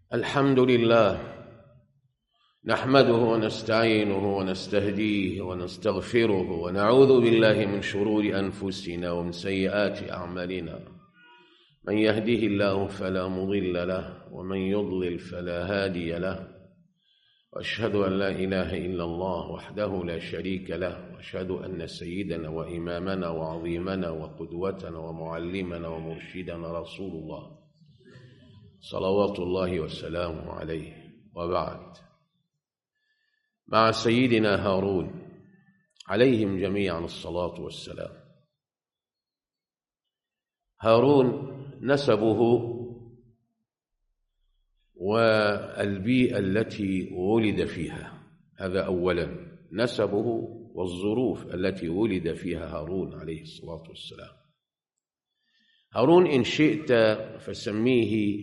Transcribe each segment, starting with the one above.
الحمد لله نحمده ونستعينه ونستهديه ونستغفره ونعوذ بالله من شرور انفسنا ومن سيئات اعمالنا من يهده الله فلا مضل له ومن يضلل فلا هادي له واشهد ان لا اله الا الله وحده لا شريك له واشهد ان سيدنا وامامنا وعظيمنا وقدوتنا ومعلمنا ومرشدنا رسول الله صلوات الله وسلامه عليه وبعد مع سيدنا هارون عليهم جميعا الصلاه والسلام هارون نسبه والبيئه التي ولد فيها هذا اولا نسبه والظروف التي ولد فيها هارون عليه الصلاه والسلام هارون ان شئت فسميه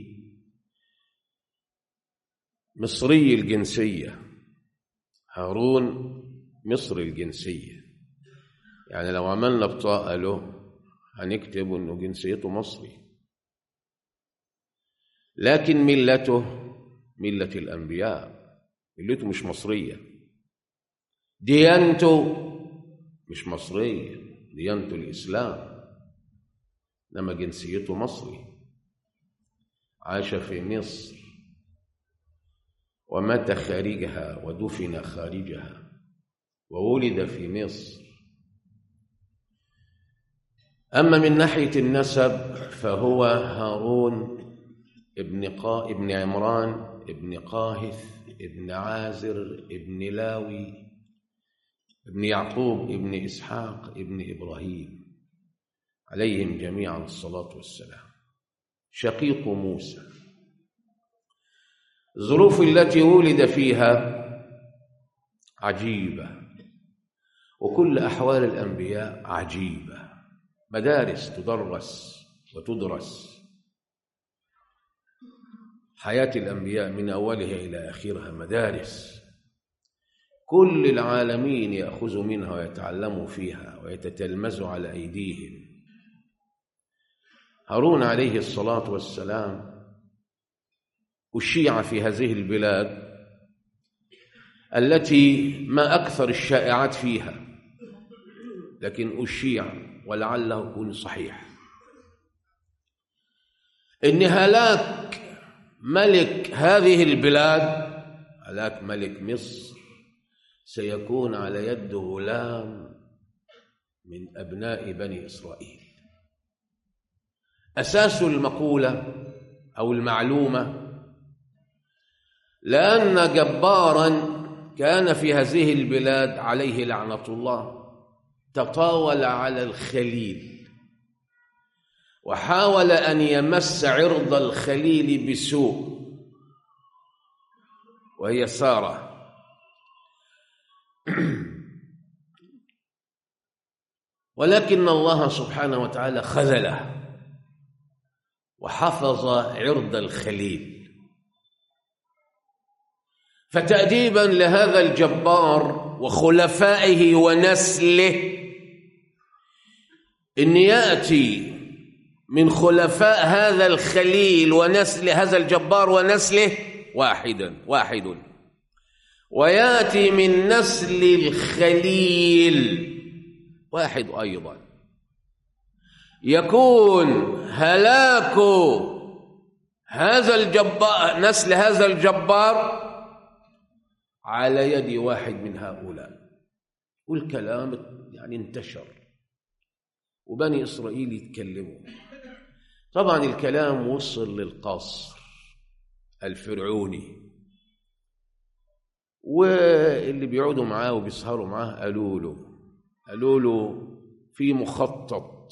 مصري الجنسيه هارون مصري الجنسيه يعني لو عملنا بطاقه له هنكتب انه جنسيته مصري لكن ملته مله الانبياء ملته مش مصريه ديانته مش مصريه ديانته الاسلام انما جنسيته مصري عاش في مصر ومات خارجها ودفن خارجها وولد في مصر أما من ناحية النسب فهو هارون ابن قا ابن عمران ابن قاهث ابن عازر ابن لاوي ابن يعقوب ابن إسحاق ابن إبراهيم عليهم جميعا الصلاة والسلام شقيق موسى الظروف التي ولد فيها عجيبة وكل أحوال الأنبياء عجيبة مدارس تدرس وتدرس حياة الأنبياء من أولها إلى آخرها مدارس كل العالمين يأخذوا منها ويتعلموا فيها ويتتلمذوا على أيديهم هارون عليه الصلاة والسلام أشيع في هذه البلاد التي ما أكثر الشائعات فيها لكن أشيع ولعله يكون صحيح إن هلاك ملك هذه البلاد هلاك ملك مصر سيكون على يد غلام من أبناء بني إسرائيل أساس المقولة أو المعلومة لأن جبارا كان في هذه البلاد عليه لعنة الله تطاول على الخليل وحاول أن يمس عرض الخليل بسوء وهي سارة ولكن الله سبحانه وتعالى خذله وحفظ عرض الخليل فتأديبا لهذا الجبار وخلفائه ونسله إن يأتي من خلفاء هذا الخليل ونسل هذا الجبار ونسله واحدا واحد ويأتي من نسل الخليل واحد أيضا يكون هلاك هذا الجبار نسل هذا الجبار على يد واحد من هؤلاء والكلام يعني انتشر وبني إسرائيل يتكلموا طبعا الكلام وصل للقصر الفرعوني واللي بيقعدوا معاه وبيسهروا معاه قالوا له قالوا له في مخطط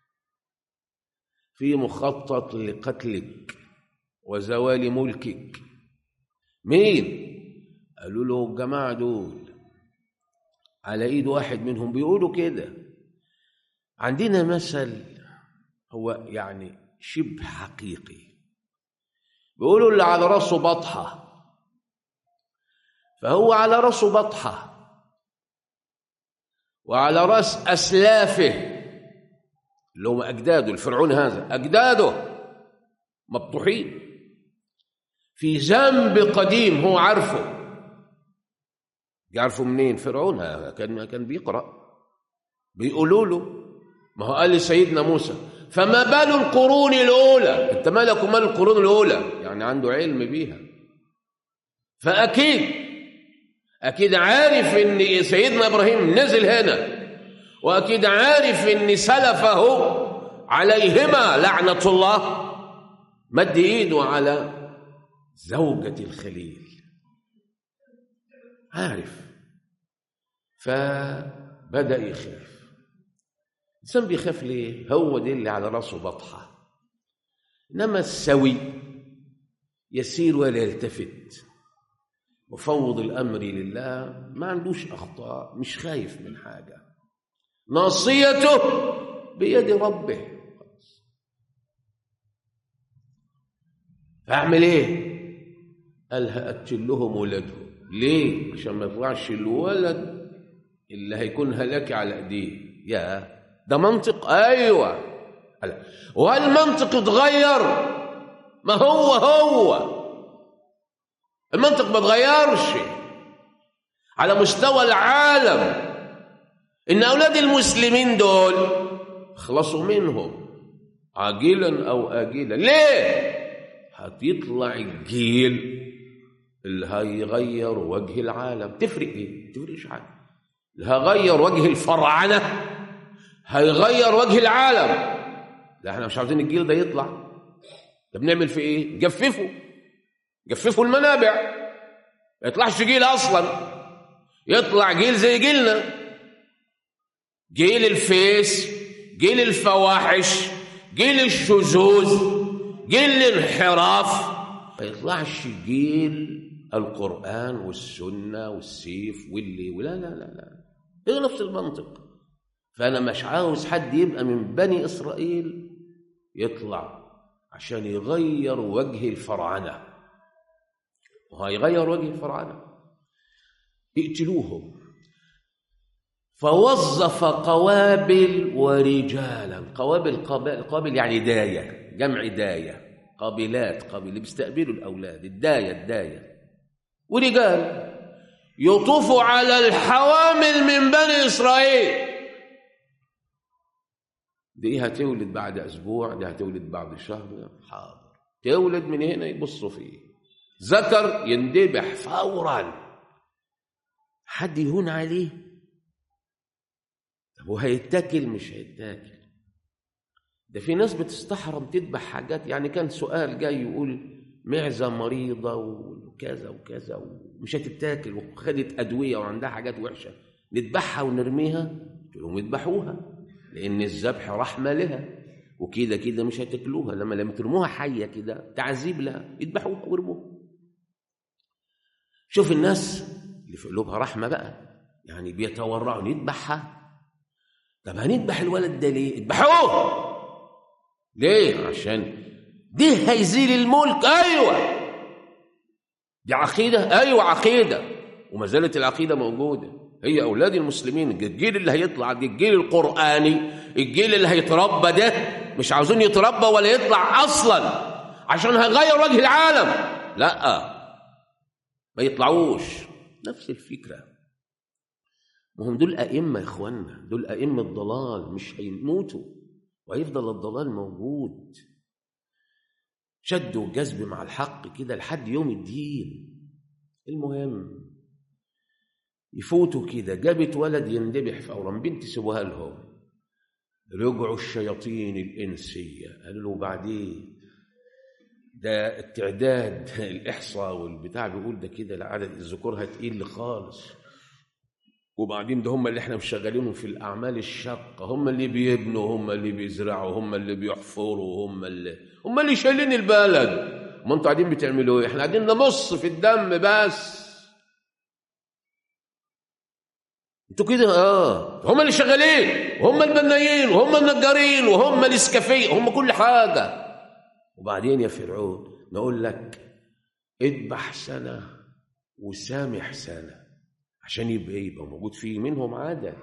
في مخطط لقتلك وزوال ملكك مين قالوا له الجماعة دول على ايد واحد منهم بيقولوا كده عندنا مثل هو يعني شبه حقيقي بيقولوا اللي على راسه بطحة فهو على راسه بطحة وعلى راس أسلافه اللي هم أجداده الفرعون هذا أجداده مبطوحين في ذنب قديم هو عارفه يعرفوا منين فرعون كان كان بيقرأ بيقولوا له ما هو قال لسيدنا موسى فما بال القرون الأولى أنت مالك ومال القرون الأولى يعني عنده علم بيها فأكيد أكيد عارف إن سيدنا إبراهيم نزل هنا وأكيد عارف إن سلفه عليهما لعنة الله مد إيده على زوجة الخليل عارف فبدأ يخاف الإنسان بيخاف ليه؟ هو دي اللي على راسه بطحة إنما السوي يسير ولا يلتفت وفوض الأمر لله ما عندوش أخطاء مش خايف من حاجة ناصيته بيد ربه فأعمل إيه؟ قال هأكل لهم ولادهم ليه؟ عشان ما يطلعش الولد اللي هيكون هلاك على ايديه يا ده منطق ايوه وهل المنطق اتغير ما هو هو المنطق ما اتغيرش على مستوى العالم ان اولاد المسلمين دول خلصوا منهم عاجلا او اجلا ليه هتطلع الجيل اللي هيغير وجه العالم تفرق ايه تفرقش حاجه اللي هيغير وجه الفراعنه هيغير وجه العالم لا احنا مش عاوزين الجيل ده يطلع ده بنعمل في ايه جففوا جففوا المنابع ما يطلعش جيل اصلا يطلع جيل زي جيلنا جيل الفيس جيل الفواحش جيل الشذوذ جيل الانحراف ما يطلعش جيل القرآن والسنة والسيف واللي ولا لا لا لا هي نفس المنطق فأنا مش عاوز حد يبقى من بني إسرائيل يطلع عشان يغير وجه الفرعنة وهيغير وجه الفرعنة اقتلوهم فوظف قوابل ورجالا قوابل قابل, قابل يعني داية جمع داية قابلات قابل اللي بيستقبلوا الأولاد الداية الداية ورجال يطوفوا على الحوامل من بني إسرائيل دي هتولد بعد أسبوع دي هتولد بعد شهر حاضر تولد من هنا يبصوا فيه ذكر يندبح فورا حد يهون عليه طب وهيتاكل مش هيتاكل ده في ناس بتستحرم تذبح حاجات يعني كان سؤال جاي يقول معزة مريضة وكذا وكذا ومش هتتاكل وخدت أدوية وعندها حاجات وحشة نذبحها ونرميها قلت لهم يذبحوها لأن الذبح رحمة لها وكده كده مش هتاكلوها لما لما ترموها حية كده تعذيب لها يذبحوها ويرموها شوف الناس اللي في قلوبها رحمة بقى يعني بيتورعوا نذبحها طب هنذبح الولد ده ليه؟ اذبحوه ليه؟ عشان دي هيزيل الملك ايوه دي عقيده ايوه عقيده وما زالت العقيده موجوده هي اولاد المسلمين الجيل اللي هيطلع دي الجيل القراني الجيل اللي هيتربى ده مش عاوزين يتربى ولا يطلع اصلا عشان هيغير وجه العالم لا ما يطلعوش نفس الفكره ما هم دول ائمه يا اخوانا دول ائمه ضلال مش هيموتوا وهيفضل الضلال موجود شد وجذب مع الحق كده لحد يوم الدين المهم يفوتوا كده جابت ولد يندبح فورا بنت سيبوها لهم رجعوا الشياطين الإنسية قالوا له بعدين ده التعداد الإحصاء والبتاع بيقول ده كده العدد الذكور هتقل خالص وبعدين ده هم اللي احنا مشغلينهم في الأعمال الشاقة هم اللي بيبنوا هم اللي بيزرعوا هم اللي بيحفروا هم اللي هم اللي شايلين البلد ما انتوا قاعدين بتعملوا ايه احنا قاعدين نمص في الدم بس انتوا كده اه هم اللي شغالين وهم البنايين وهم النجارين وهم الاسكافيه هم كل حاجه وبعدين يا فرعون نقول لك اذبح سنه وسامح سنه عشان يبقى يبقى موجود فيه منهم عاده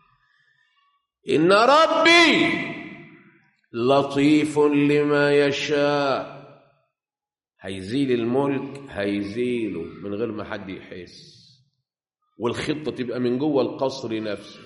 ان ربي لطيف لما يشاء هيزيل الملك هيزيله من غير ما حد يحس والخطة تبقى من جوه القصر نفسه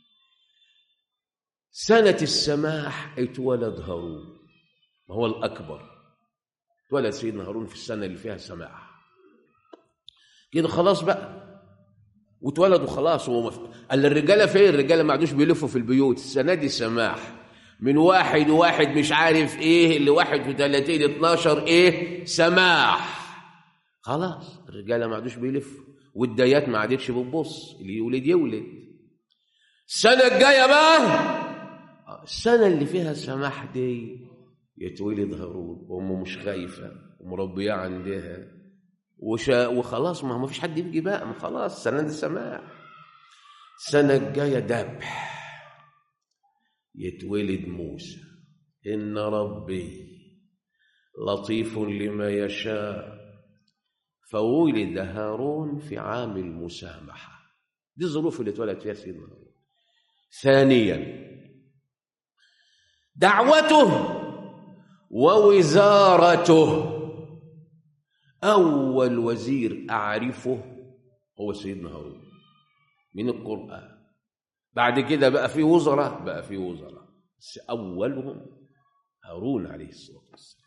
سنة السماح اتولد هارون ما هو الأكبر اتولد سيدنا هارون في السنة اللي فيها سماح كده خلاص بقى واتولدوا خلاص هو مف... قال الرجاله فين الرجاله ما عادوش بيلفوا في البيوت السنه دي سماح من واحد وواحد مش عارف ايه لواحد وثلاثين اتناشر ايه سماح خلاص الرجاله ما عادوش بيلفوا والدايات ما عادتش بتبص اللي يولد يولد السنه الجايه بقى السنه اللي فيها سماح دي يتولد هارون وامه مش خايفه ومربيه عندها وشا وخلاص ما هو فيش حد يجي بقى ما خلاص سنة السماح السنة الجاية ذبح يتولد موسى إن ربي لطيف لما يشاء فولد هارون في عام المسامحة دي الظروف اللي اتولد فيها سيدنا هارون ثانيا دعوته ووزارته أول وزير أعرفه هو سيدنا هارون من القرآن بعد كده بقى في وزراء بقى في وزراء بس أولهم هارون عليه الصلاة والسلام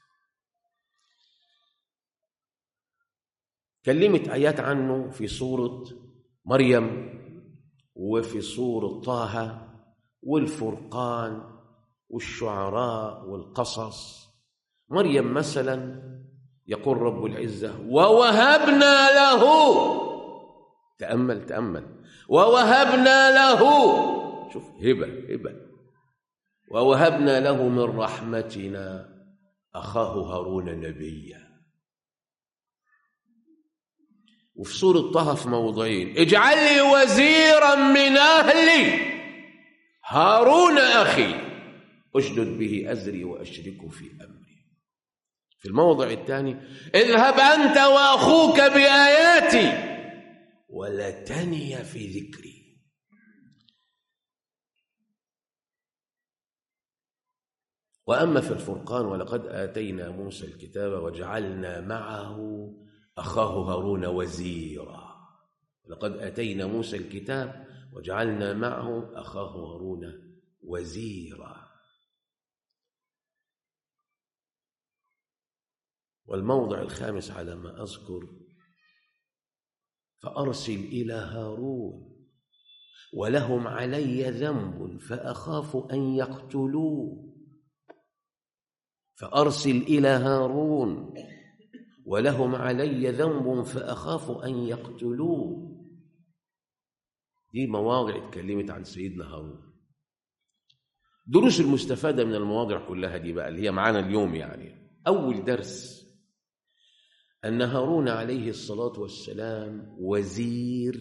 كلمت آيات عنه في سورة مريم وفي سورة طه والفرقان والشعراء والقصص مريم مثلا يقول رب العزة ووهبنا له تأمل تأمل ووهبنا له شوف هبة هبة ووهبنا له من رحمتنا أخاه هارون نبيا وفي سورة طه في موضعين اجعل لي وزيرا من أهلي هارون أخي أشدد به أزري وأشركه في أمري في الموضع الثاني اذهب أنت وأخوك بآياتي ولا تني في ذكري وأما في الفرقان ولقد آتينا موسى الكتاب وجعلنا معه أخاه هارون وزيرا لقد آتينا موسى الكتاب وجعلنا معه أخاه هارون وزيرا والموضع الخامس على ما أذكر فأرسل إلى هارون ولهم علي ذنب فأخاف أن يقتلوه فأرسل إلى هارون ولهم علي ذنب فأخاف أن يقتلوه دي مواضع اتكلمت عن سيدنا هارون دروس المستفادة من المواضع كلها دي بقى اللي هي معانا اليوم يعني أول درس أن هارون عليه الصلاة والسلام وزير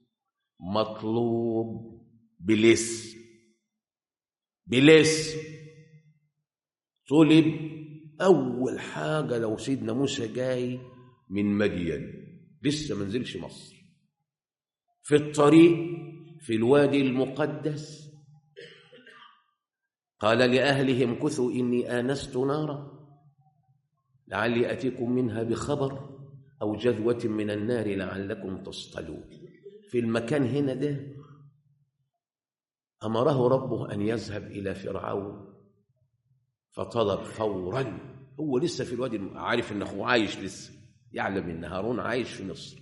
مطلوب بالاسم بالاسم طلب أول حاجة لو سيدنا موسى جاي من مدين لسه ما نزلش مصر في الطريق في الوادي المقدس قال لأهلهم امكثوا إني آنست نارا لعلي أتيكم منها بخبر أو جذوة من النار لعلكم تصطلون في المكان هنا ده أمره ربه أن يذهب إلى فرعون فطلب فورا هو لسه في الوادي عارف ان اخوه عايش لسه يعلم ان هارون عايش في مصر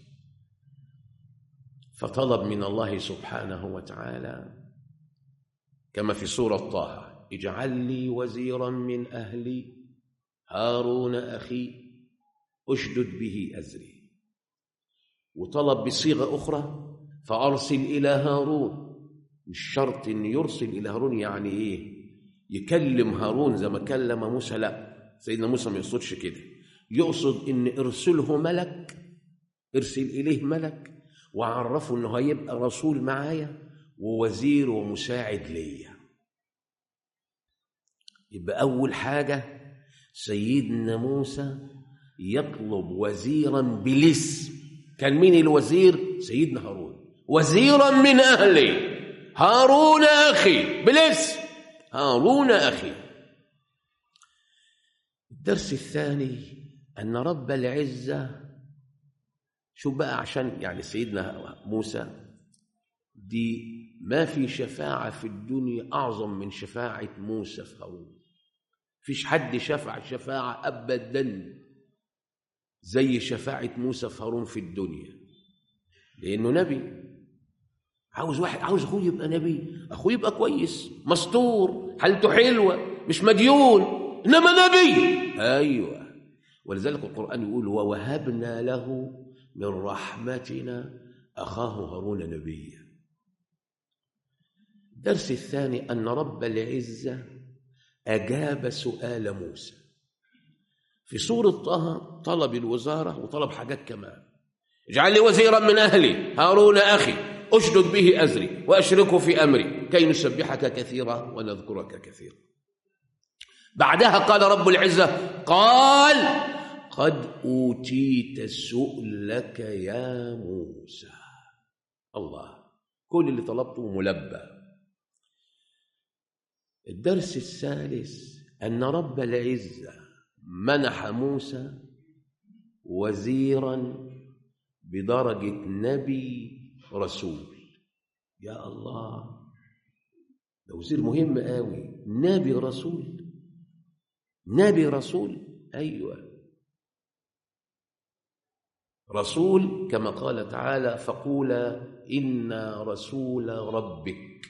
فطلب من الله سبحانه وتعالى كما في سورة طه اجعل لي وزيرا من أهلي هارون أخي أشدد به أزري وطلب بصيغة أخرى فأرسل إلى هارون مش شرط أن يرسل إلى هارون يعني إيه يكلم هارون زي ما كلم موسى لا سيدنا موسى ما يقصدش كده يقصد ان ارسله ملك ارسل اليه ملك وعرفه انه هيبقى رسول معايا ووزير ومساعد ليا يبقى اول حاجه سيدنا موسى يطلب وزيرا بالاسم كان مين الوزير سيدنا هارون وزيرا من اهلي هارون اخي بالاسم هارون أخي الدرس الثاني أن رب العزة شو بقى عشان يعني سيدنا موسى دي ما في شفاعة في الدنيا أعظم من شفاعة موسى في هارون فيش حد شفع شفاعة أبدا زي شفاعة موسى في هارون في الدنيا لأنه نبي عاوز واحد عاوز أخوه يبقى نبي أخوه يبقى كويس مستور حالته حلوة مش مديون إنما نبي أيوه ولذلك القرآن يقول ووهبنا له من رحمتنا أخاه هارون نبيا الدرس الثاني أن رب العزة أجاب سؤال موسى في سورة طه طلب الوزارة وطلب حاجات كمان اجعل لي وزيرا من أهلي هارون أخي أشدد به أزري وأشركه في أمري كي نسبحك كثيرا ونذكرك كثيرا بعدها قال رب العزة قال قد أوتيت سؤلك يا موسى الله كل اللي طلبته ملبى الدرس الثالث أن رب العزة منح موسى وزيرا بدرجة نبي رسول يا الله ده وزير مهم قوي نبي رسول نبي رسول أيوه رسول كما قال تعالى فقولا إنا رسول ربك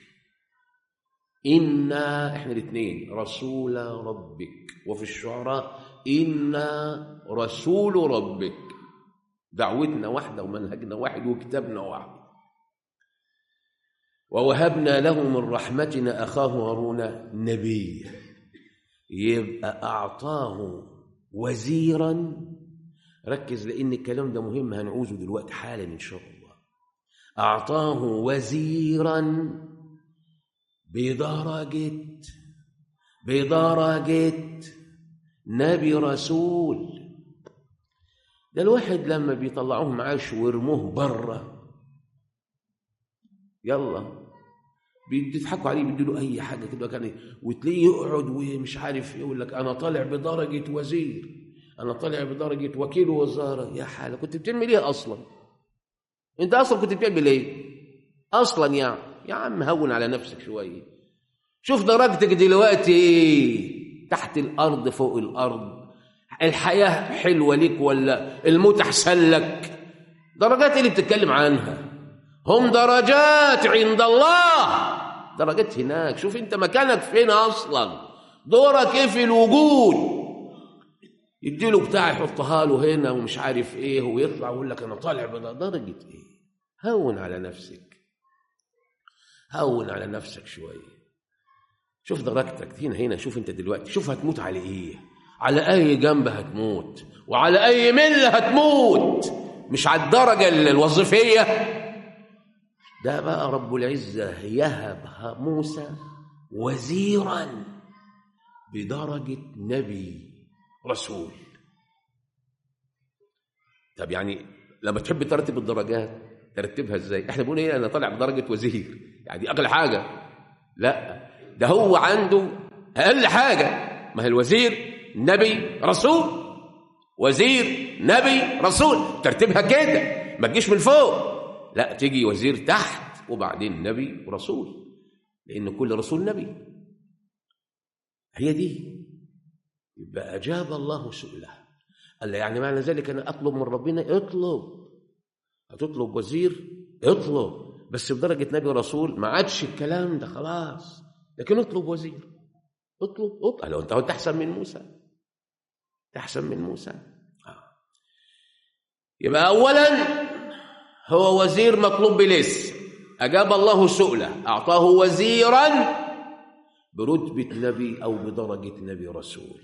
إنا إحنا الاثنين رسول ربك وفي الشعراء إنا رسول ربك دعوتنا واحدة ومنهجنا واحد وكتابنا واحد ووهبنا له من رحمتنا أخاه هارون نبيا يبقى أعطاه وزيرا ركز لأن الكلام ده مهم هنعوزه دلوقتي حالا إن شاء الله أعطاه وزيرا بدرجة بدرجة نبي رسول ده الواحد لما بيطلعوه معاش ويرموه بره يلا بيضحكوا عليه بيدوا له اي حاجه كده كان وتلاقيه يقعد ومش عارف يقول لك انا طالع بدرجه وزير انا طالع بدرجه وكيل وزاره يا حاله كنت بتعمل ايه اصلا انت اصلا كنت بتعمل ايه اصلا يعني يا عم هون على نفسك شويه شوف درجتك دلوقتي تحت الارض فوق الارض الحياه حلوه ليك ولا الموت احسن لك درجات اللي بتتكلم عنها هم درجات عند الله درجات هناك شوف انت مكانك فين اصلا دورك ايه في الوجود يديله بتاع يحطها له هنا ومش عارف ايه ويطلع ويقول لك انا طالع بدرجه ايه هون على نفسك هون على نفسك شويه شوف درجتك هنا هنا شوف انت دلوقتي شوف هتموت على ايه على اي جنب هتموت وعلى اي مله هتموت مش على الدرجه الوظيفيه ده بقى رب العزه يهب موسى وزيرا بدرجه نبي رسول طب يعني لما تحب ترتب الدرجات ترتبها ازاي احنا بنقول ايه انا طالع بدرجه وزير يعني دي اقل حاجه لا ده هو عنده اقل حاجه ما هي الوزير نبي رسول وزير نبي رسول ترتيبها كده ما تجيش من فوق لا تيجي وزير تحت وبعدين نبي ورسول لان كل رسول نبي هي دي يبقى اجاب الله سؤله قال يعني معنى ذلك انا اطلب من ربنا اطلب هتطلب وزير اطلب بس بدرجه نبي ورسول ما عادش الكلام ده خلاص لكن اطلب وزير اطلب اطلب لو انت انت احسن من موسى احسن من موسى آه. يبقى اولا هو وزير مطلوب بالاسم اجاب الله سؤله اعطاه وزيرا برتبه نبي او بدرجه نبي رسول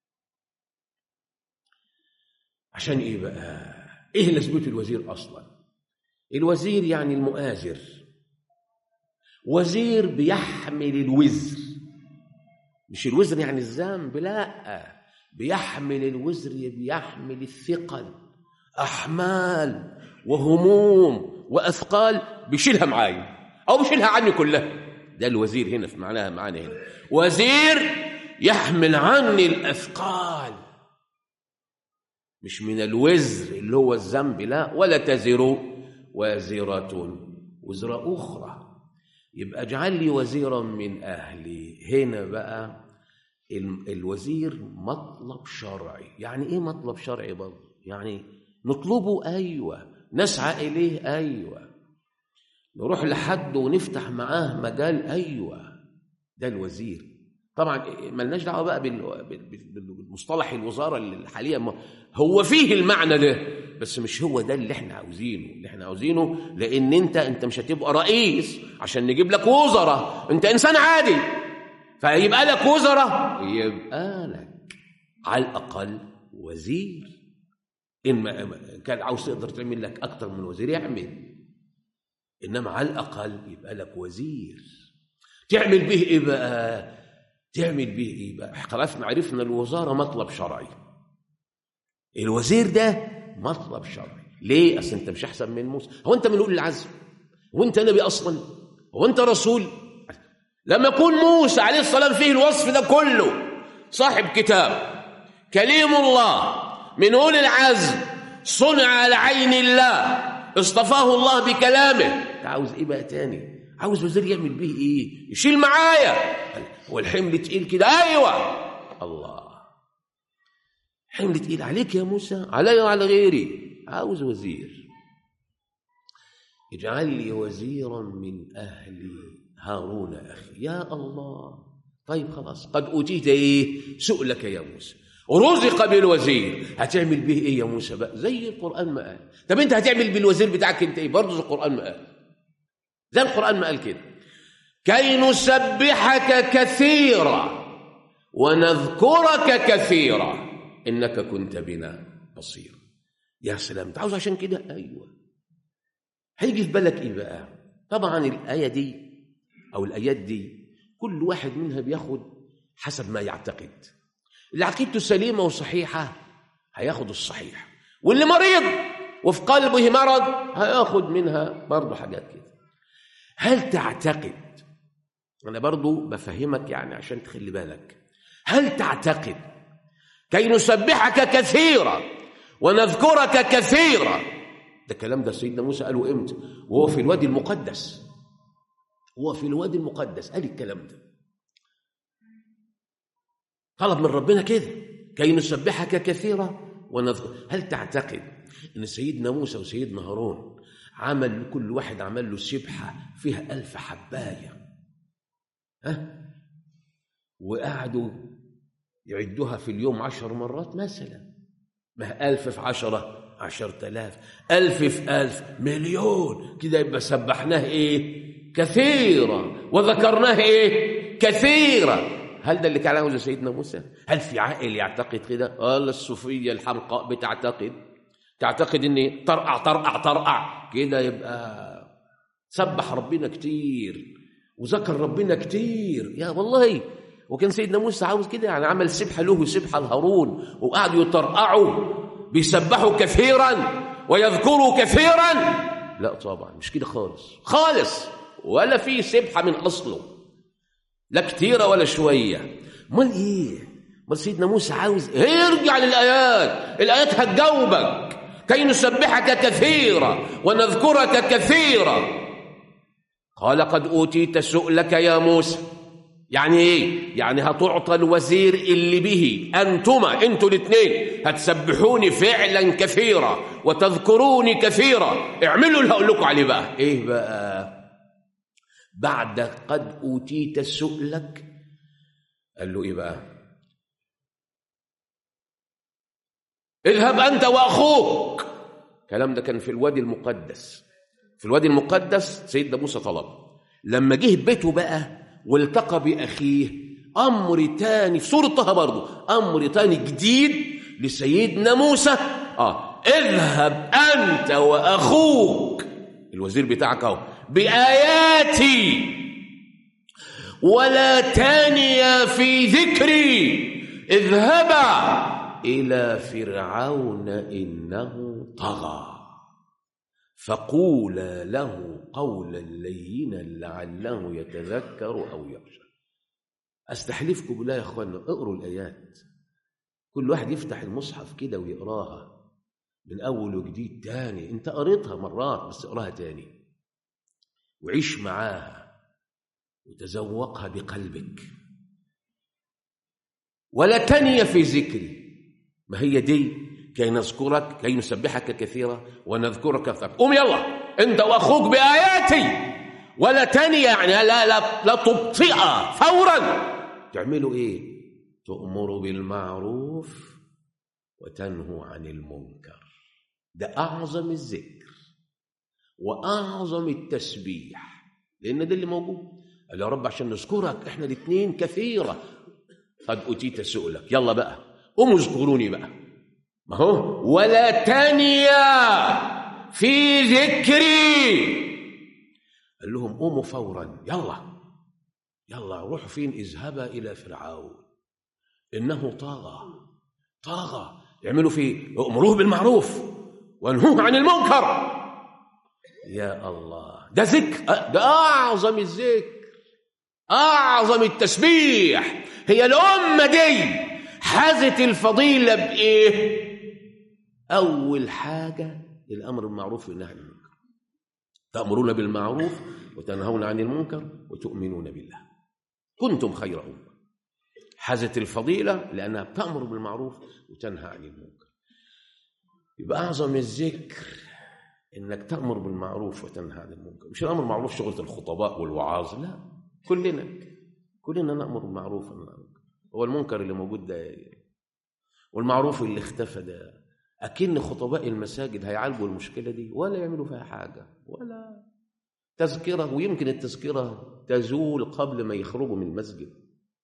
عشان ايه بقى ايه لازمته الوزير اصلا الوزير يعني المؤازر وزير بيحمل الوزر مش الوزر يعني الذنب لا بيحمل الوزر بيحمل الثقل احمال وهموم واثقال بيشيلها معايا او بيشيلها عني كلها ده الوزير هنا في معناها معانا هنا وزير يحمل عني الاثقال مش من الوزر اللي هو الذنب لا ولا تزر وازرة وزر أخرى يبقى اجعل لي وزيرا من أهلي هنا بقى الوزير مطلب شرعي يعني إيه مطلب شرعي برضه يعني نطلبه أيوة نسعى إليه أيوة نروح لحد ونفتح معاه مجال أيوة ده الوزير طبعا ملناش دعوه بقى بالمصطلح الوزاره الحاليه هو فيه المعنى ده بس مش هو ده اللي احنا عاوزينه اللي احنا عاوزينه لان انت انت مش هتبقى رئيس عشان نجيب لك وزراء انت انسان عادي فيبقى لك وزراء يبقى لك على الاقل وزير ان كان عاوز تقدر تعمل لك اكتر من وزير يعمل انما على الاقل يبقى لك وزير تعمل به ايه بقى تعمل به ايه بقى خلاص عرفنا الوزاره مطلب شرعي الوزير ده مطلب شرعي ليه اصل انت مش احسن من موسى هو انت من اولي العزم هو انت نبي اصلا هو انت رسول لما يكون موسى عليه السلام فيه الوصف ده كله صاحب كتاب كليم الله من اولي العزم صنع على عين الله اصطفاه الله بكلامه عاوز ايه بقى تاني عاوز وزير يعمل به ايه يشيل معايا هو الحمل تقيل كده ايوه الله حمل تقيل عليك يا موسى علي وعلى غيري عاوز وزير اجعل لي وزيرا من اهلي هارون اخي يا الله طيب خلاص قد اوتيت ايه سؤلك يا موسى رزق بالوزير هتعمل به ايه يا موسى بقى زي القران ما قال طب انت هتعمل بالوزير بتاعك انت ايه برضه زي القران ما قال زي القران ما قال كده كي نسبحك كثيرا ونذكرك كثيرا انك كنت بنا بصيرا يا سلام انت عاوز عشان كده ايوه هيجي في بالك ايه بقى طبعا الايه دي او الايات دي كل واحد منها بياخد حسب ما يعتقد اللي عقيدته سليمه وصحيحه هياخد الصحيح واللي مريض وفي قلبه مرض هياخد منها برضه حاجات كده هل تعتقد انا برضه بفهمك يعني عشان تخلي بالك هل تعتقد كي نسبحك كثيرا ونذكرك كثيرا ده الكلام ده سيدنا موسى قاله امتى وهو في الوادي المقدس هو في الوادي المقدس قال الكلام ده طلب من ربنا كده كي نسبحك كثيرا ونذكر هل تعتقد ان سيدنا موسى وسيدنا هارون عمل كل واحد عمل له سبحه فيها ألف حبايه ها وقعدوا يعدوها في اليوم عشر مرات مثلا ما ألف في عشرة عشرة آلاف ألف في ألف مليون كده يبقى سبحناه إيه كثيرا وذكرناه إيه كثيرا هل ده اللي كان عاوزه سيدنا موسى هل في عاقل يعتقد كده قال الصوفية الحمقاء بتعتقد تعتقد ان طرقع طرقع طرقع كده يبقى سبح ربنا كتير وذكر ربنا كتير يا والله وكان سيدنا موسى عاوز كده يعني عمل سبحة له وسبحة لهارون وقعدوا يطرقعوا بيسبحوا كثيرا ويذكروا كثيرا لا طبعا مش كده خالص خالص ولا في سبحة من أصله لا كتيرة ولا شوية امال ايه امال سيدنا موسى عاوز يرجع للآيات الآيات هتجاوبك كي نسبحك كثيرا ونذكرك كثيرا قال قد أوتيت سؤلك يا موسى يعني ايه يعني هتعطى الوزير اللي به انتما انتوا الاثنين هتسبحوني فعلا كثيرا وتذكروني كثيرا اعملوا اللي هقول لكم عليه بقى ايه بقى بعد قد اوتيت سؤلك قال له ايه بقى اذهب انت واخوك الكلام ده كان في الوادي المقدس في الوادي المقدس سيدنا موسى طلب لما جه بيته بقى والتقى بأخيه أمر تاني في سورة طه برضه أمر تاني جديد لسيدنا موسى آه اذهب أنت وأخوك الوزير بتاعك أهو بآياتي ولا تانيا في ذكري اذهبا إلى فرعون إنه طغى فقولا له قولا لينا لعله يتذكر او يخشى استحلفكم بالله يا اخوانا اقروا الايات كل واحد يفتح المصحف كده ويقراها من أول وجديد تاني أنت قريتها مرات بس اقراها تاني وعيش معاها وتذوقها بقلبك ولا تني في ذكري ما هي دي كي نذكرك كي نسبحك كثيرا ونذكرك كثيرا قوم يلا انت واخوك باياتي ولا تني يعني لا لا, لا تبطئ فورا تعملوا ايه تؤمر بالمعروف وتنهوا عن المنكر ده اعظم الذكر واعظم التسبيح لان ده اللي موجود قال يا رب عشان نذكرك احنا الاثنين كثيره قد اتيت سؤلك يلا بقى قوموا اذكروني بقى ما هو ولا تنيا في ذكري قال لهم قوموا فورا يلا يلا روحوا فين اذهبا الى فرعون انه طغى طغى يعملوا فيه امروه بالمعروف وانهوه عن المنكر يا الله ده ذكر ده اعظم الذكر اعظم التسبيح هي الامه دي حازت الفضيله بايه اول حاجه الامر بالمعروف والنهي عن المنكر تامرون بالمعروف وتنهون عن المنكر وتؤمنون بالله كنتم خير امه حازت الفضيله لانها تامر بالمعروف وتنهى عن المنكر يبقى اعظم الذكر انك تامر بالمعروف وتنهى عن المنكر مش الامر بالمعروف شغله الخطباء والوعاظ لا كلنا كلنا نامر بالمعروف وننهى عن المنكر هو المنكر اللي موجود ده والمعروف اللي اختفى ده اكن خطباء المساجد هيعالجوا المشكله دي ولا يعملوا فيها حاجه ولا تذكره ويمكن التذكره تزول قبل ما يخرجوا من المسجد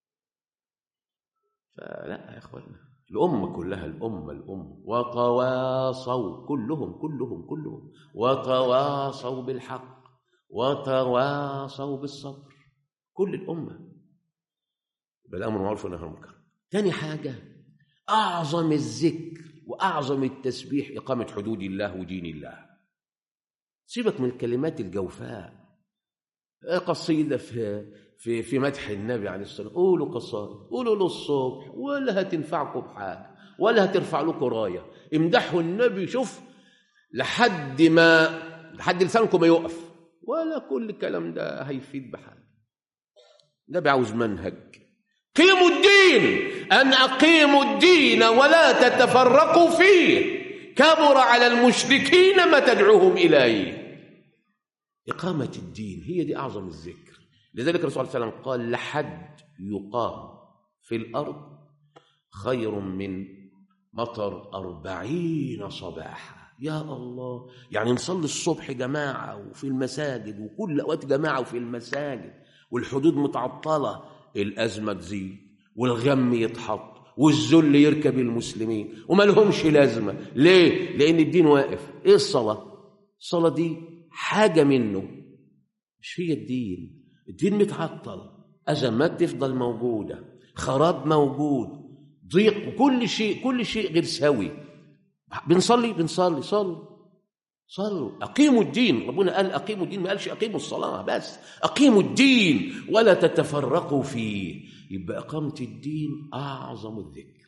فلا يا اخوانا الأمة كلها الأمة الأمة وتواصوا كلهم كلهم كلهم وتواصوا بالحق وتواصوا بالصبر كل الأمة بالأمر معروف والنهي عن المنكر تاني حاجة أعظم الذكر وأعظم التسبيح إقامة حدود الله ودين الله سيبك من الكلمات الجوفاء قصيدة في في في مدح النبي عليه الصلاه والسلام قولوا قصائد قولوا له الصبح ولا هتنفعكم بحاجه ولا هترفع لكم رايه امدحوا النبي شوف لحد ما لحد لسانكم ما يقف ولا كل الكلام ده هيفيد بحاجه النبي عاوز منهج قيموا الدين ان اقيموا الدين ولا تتفرقوا فيه كبر على المشركين ما تدعوهم اليه اقامه الدين هي دي اعظم الذكر لذلك الرسول صلى الله عليه وسلم قال لحد يقام في الأرض خير من مطر أربعين صباحا يا الله يعني نصلي الصبح جماعة وفي المساجد وكل أوقات جماعة وفي المساجد والحدود متعطلة الأزمة تزيد والغم يتحط والذل يركب المسلمين وما لهمش لازمة ليه؟ لأن الدين واقف إيه الصلاة؟ الصلاة دي حاجة منه مش هي الدين الدين متعطل أزمات تفضل موجودة خراب موجود ضيق كل شيء كل شيء غير سوي بنصلي بنصلي صلوا صلوا أقيموا الدين ربنا قال أقيموا الدين ما قالش أقيموا الصلاة بس أقيموا الدين ولا تتفرقوا فيه يبقى إقامة الدين أعظم الذكر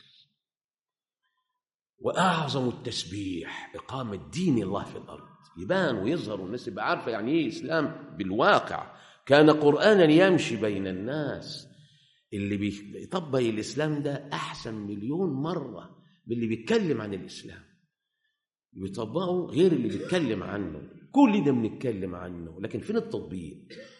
وأعظم التسبيح إقامة دين الله في الأرض يبان ويظهر والناس تبقى عارفة يعني إيه إسلام بالواقع كان قرآنا يمشي بين الناس اللي بيطبق الإسلام ده أحسن مليون مرة من اللي بيتكلم عن الإسلام بيطبقه غير اللي بيتكلم عنه كل ده بنتكلم عنه لكن فين التطبيق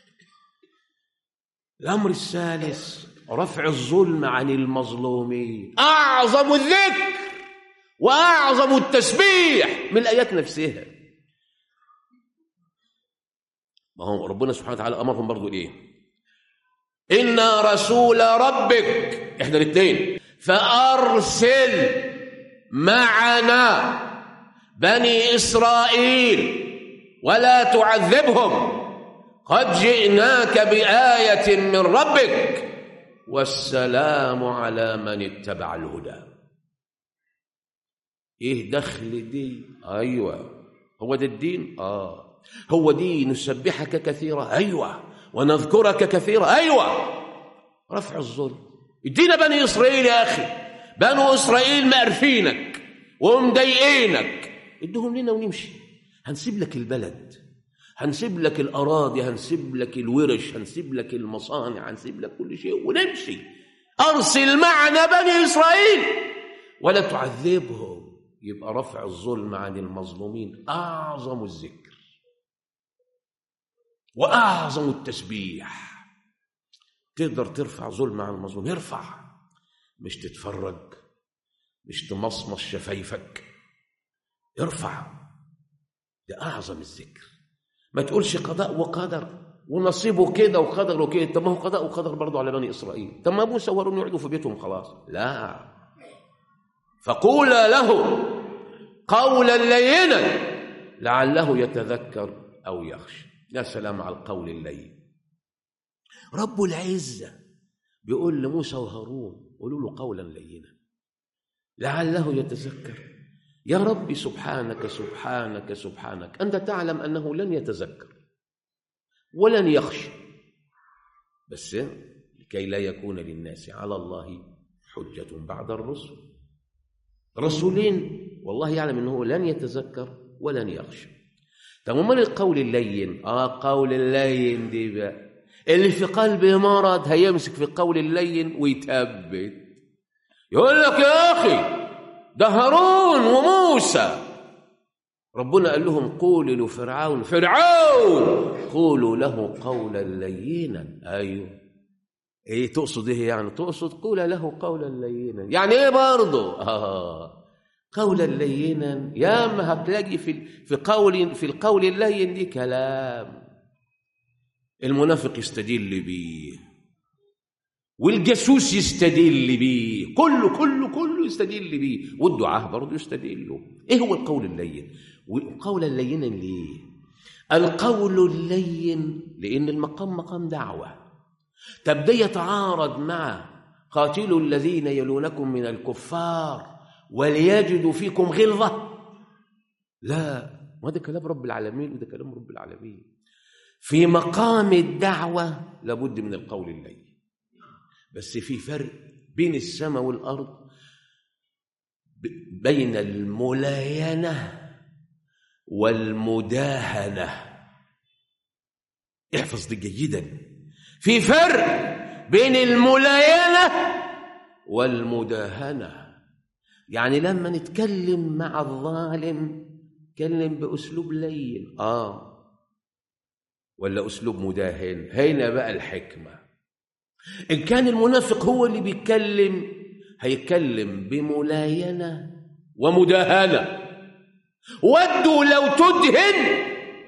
الأمر الثالث رفع الظلم عن المظلومين أعظم الذكر وأعظم التسبيح من الآيات نفسها ما هو ربنا سبحانه وتعالى امرهم برضو ايه انا رسول ربك احنا الاثنين فارسل معنا بني اسرائيل ولا تعذبهم قد جئناك بايه من ربك والسلام على من اتبع الهدى ايه دخل دي ايوه هو ده الدين اه هو دي نسبحك كثيرا أيوة ونذكرك كثيرا أيوة رفع الظلم ادينا بني إسرائيل يا أخي بنو إسرائيل مقرفينك ومضايقينك ادهم لنا ونمشي هنسيب لك البلد هنسيب لك الأراضي هنسيب لك الورش هنسيب لك المصانع هنسيب لك كل شيء ونمشي أرسل معنا بني إسرائيل ولا تعذبهم يبقى رفع الظلم عن المظلومين أعظم الذكر وأعظم التسبيح تقدر ترفع ظلم عن المظلوم ارفع مش تتفرج مش تمصمص شفايفك ارفع ده أعظم الذكر ما تقولش قضاء وقدر ونصيبه كده وقدر وكده طب ما هو قضاء وقدر برضه على بني اسرائيل طب ما موسى وهارون يقعدوا في بيتهم خلاص لا فقولا له قولا لينا لعله يتذكر او يخشى يا سلام على القول اللين رب العزه بيقول لموسى وهارون قولوا له قولا لينا لعله يتذكر يا رب سبحانك سبحانك سبحانك انت تعلم انه لن يتذكر ولن يخشى بس لكي لا يكون للناس على الله حجة بعد الرسل رسولين والله يعلم انه لن يتذكر ولن يخشى طب امال القول اللين اه قول اللين دي بقى اللي في قلبه مرض هيمسك في القول اللين ويتثبت يقول لك يا اخي ده هارون وموسى ربنا قال لهم قولوا لفرعون فرعون قولوا له قولا لينا ايوه ايه تقصد ايه يعني تقصد قول له قولا لينا يعني ايه برضه اه قولا لينا يا ما هتلاقي في في قول في القول اللين دي كلام المنافق يستدل بيه والجاسوس يستدل بيه كله كله كله يستدل بيه والدعاء برضه يستدلوا ايه هو القول اللين والقول اللين ليه القول اللين لان المقام مقام دعوه طب ده يتعارض مع قاتلوا الذين يلونكم من الكفار وليجدوا فيكم غلظه لا ما ده كلام رب العالمين وده كلام رب العالمين في مقام الدعوه لابد من القول اللين بس في فرق بين السماء والارض بين الملاينه والمداهنه احفظ دي جيدا في فرق بين الملاينه والمداهنه يعني لما نتكلم مع الظالم نتكلم باسلوب لين اه ولا اسلوب مداهن هنا بقى الحكمه إن كان المنافق هو اللي بيتكلم هيتكلم بملاينة ومداهنة ودوا لو تدهن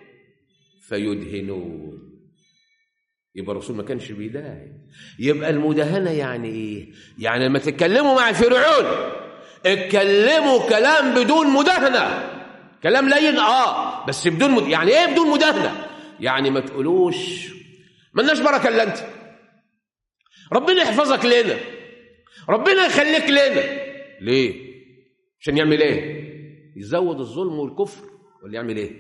فيدهنون يبقى الرسول ما كانش بيداهن يبقى المداهنة يعني إيه؟ يعني لما تتكلموا مع فرعون اتكلموا كلام بدون مداهنة كلام لين اه بس بدون مد... يعني ايه بدون مداهنة يعني ما تقولوش ملناش بركة الا انت ربنا يحفظك لنا ربنا يخليك لنا ليه عشان يعمل ايه يزود الظلم والكفر ولا يعمل ايه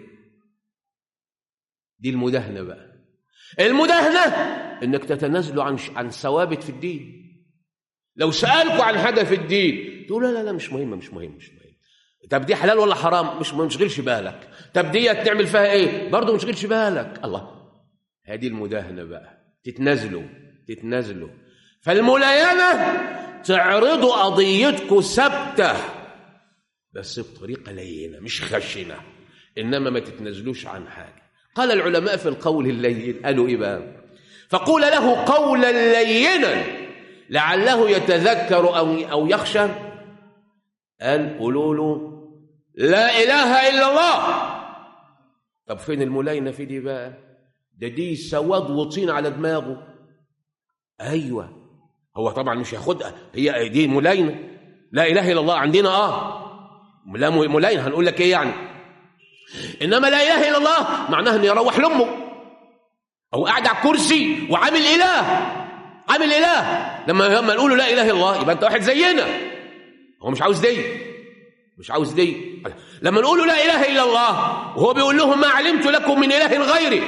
دي المداهنه بقى المداهنه انك تتنازلوا عن عن ثوابت في الدين لو سالكوا عن حاجه في الدين تقول لا لا لا مش مهمه مش مهم مش مهم طب دي حلال ولا حرام مش ما تشغلش بالك طب دي تعمل فيها ايه برضه ما تشغلش بالك الله هذه المداهنه بقى تتنازلوا تتنازلوا فالملاينة تعرضوا قضيتكم ثابتة بس بطريقة لينة مش خشنة إنما ما تتنازلوش عن حاجة قال العلماء في القول اللين قالوا إيه بقى فقول له قولا لينا لعله يتذكر أو أو يخشى قال قولوا له لا إله إلا الله طب فين الملاينة في دي بقى ده دي سواد وطين على دماغه ايوه هو طبعا مش هياخدها هي دي ملاينه لا اله الا الله عندنا اه لا ملاينه هنقول لك ايه يعني انما لا اله الا الله معناها انه يروح لامه او قاعد على الكرسي وعامل اله عامل اله لما لما نقول لا اله الا الله يبقى انت واحد زينا هو مش عاوز دي مش عاوز دي لما نقول لا اله الا الله وهو بيقول لهم ما علمت لكم من اله غيري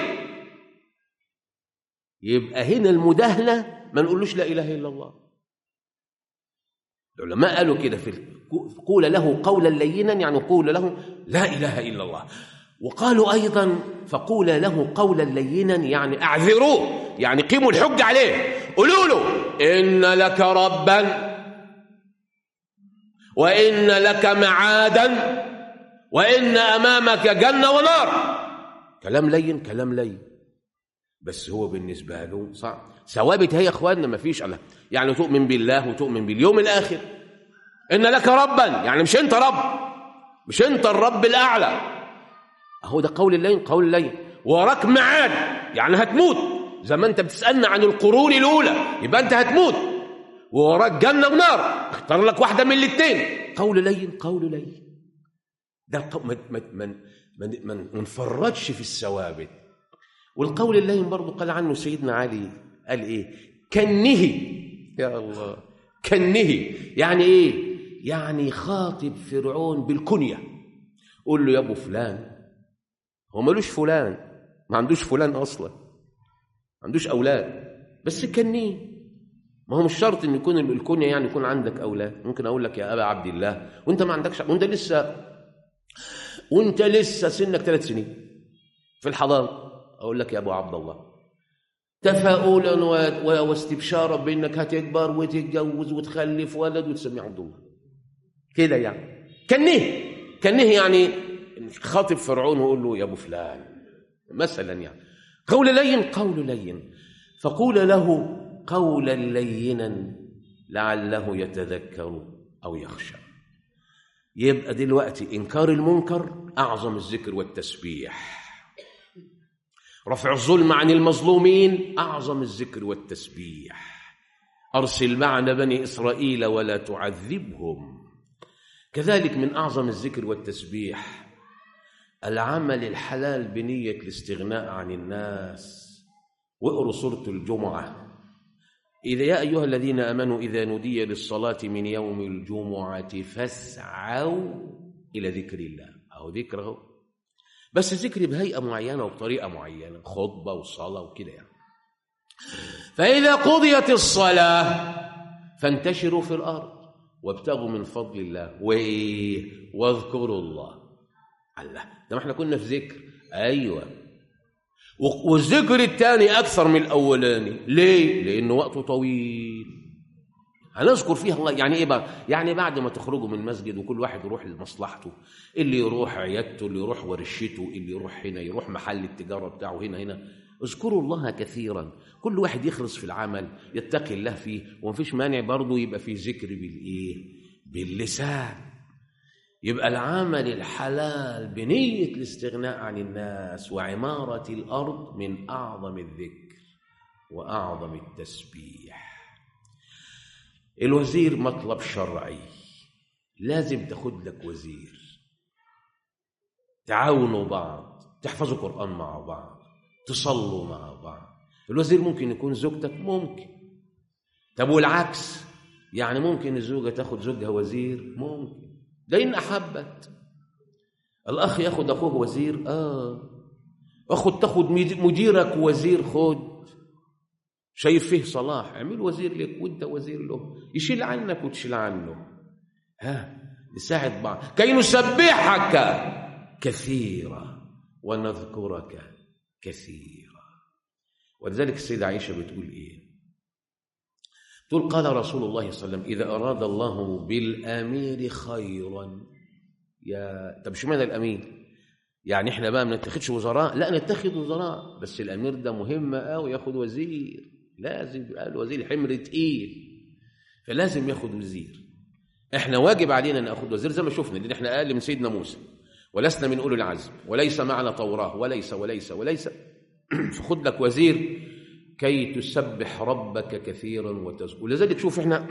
يبقى هنا المداهنه ما نقولوش لا اله الا الله العلماء قالوا كده في قول له قولا لينا يعني قول له لا اله الا الله وقالوا ايضا فقول له قولا لينا يعني اعذروه يعني قيموا الحج عليه قولوا له ان لك ربا وان لك معادا وان امامك جنه ونار كلام لين كلام لين بس هو بالنسبه له صعب ثوابت هي يا اخواننا ما فيش الله يعني تؤمن بالله وتؤمن باليوم الاخر ان لك ربا يعني مش انت رب مش انت الرب الاعلى اهو ده قول اللين قول اللين وراك معاد يعني هتموت زي ما انت بتسالنا عن القرون الاولى يبقى انت هتموت ووراك جنه ونار اختار لك واحده من الاثنين قول لين قول لين ده القو... ما ما ما ما ما ما نفرطش في الثوابت والقول اللين برضه قال عنه سيدنا علي قال ايه كنه يا الله كنه يعني ايه يعني خاطب فرعون بالكنيه قول له يا ابو فلان هو ملوش فلان ما عندوش فلان اصلا ما عندوش اولاد بس كنيه ما هو مش شرط ان يكون الكنيه يعني يكون عندك اولاد ممكن اقول لك يا ابا عبد الله وانت ما عندكش وانت لسه وانت لسه سنك ثلاث سنين في الحضانه اقول لك يا ابو عبد الله تفاؤلا واستبشارا بانك هتكبر وتتجوز وتخلف ولد وتسميه عبد الله كده يعني كنه كنه يعني خاطب فرعون ويقول له يا ابو فلان مثلا يعني قول لين قول لين فقول له قولا لينا لعله يتذكر او يخشى يبقى دلوقتي انكار المنكر اعظم الذكر والتسبيح رفع الظلم عن المظلومين اعظم الذكر والتسبيح ارسل معنا بني اسرائيل ولا تعذبهم كذلك من اعظم الذكر والتسبيح العمل الحلال بنيه الاستغناء عن الناس واقروا سوره الجمعه إذا يا أيها الذين آمنوا إذا نودي للصلاة من يوم الجمعة فاسعوا إلى ذكر الله أو ذكره بس ذكر بهيئة معينة وبطريقة معينة خطبة وصلاة وكده يعني فإذا قضيت الصلاة فانتشروا في الأرض وابتغوا من فضل الله وإيه واذكروا الله الله ده ما احنا كنا في ذكر أيوه والذكر الثاني أكثر من الأولاني ليه؟ لأنه وقته طويل هنذكر فيها الله يعني إيه بقى؟ يعني بعد ما تخرجوا من المسجد وكل واحد يروح لمصلحته اللي يروح عيادته اللي يروح ورشته اللي يروح هنا يروح محل التجارة بتاعه هنا هنا اذكروا الله كثيرا كل واحد يخلص في العمل يتقي الله فيه ومفيش مانع برضه يبقى فيه ذكر بالإيه؟ باللسان يبقى العمل الحلال بنية الاستغناء عن الناس وعمارة الأرض من أعظم الذكر وأعظم التسبيح الوزير مطلب شرعي لازم تاخد لك وزير تعاونوا بعض تحفظوا قرآن مع بعض تصلوا مع بعض الوزير ممكن يكون زوجتك ممكن طب والعكس يعني ممكن الزوجة تاخد زوجها وزير ممكن ده إن أحبت الأخ ياخد أخوه وزير آه أخد تاخد مديرك وزير خد شايف فيه صلاح اعمل وزير لك وانت وزير له يشيل عنك وتشيل عنه ها نساعد بعض كي نسبحك كثيرا ونذكرك كثيرا ولذلك السيدة عائشة بتقول ايه تقول قال رسول الله صلى الله عليه وسلم إذا أراد الله بالأمير خيرا يا طب شو معنى الأمير يعني احنا بقى ما نتخذش وزراء لا نتخذ وزراء بس الأمير ده مهم قوي ياخد وزير لازم يبقى الوزير حمر تقيل فلازم ياخد وزير احنا واجب علينا ناخد وزير زي ما شفنا لان احنا اقل من سيدنا موسى ولسنا من اولي العزم وليس معنا توراه وليس وليس وليس فخد لك وزير كي تسبح ربك كثيرا وتذكر ولذلك شوف احنا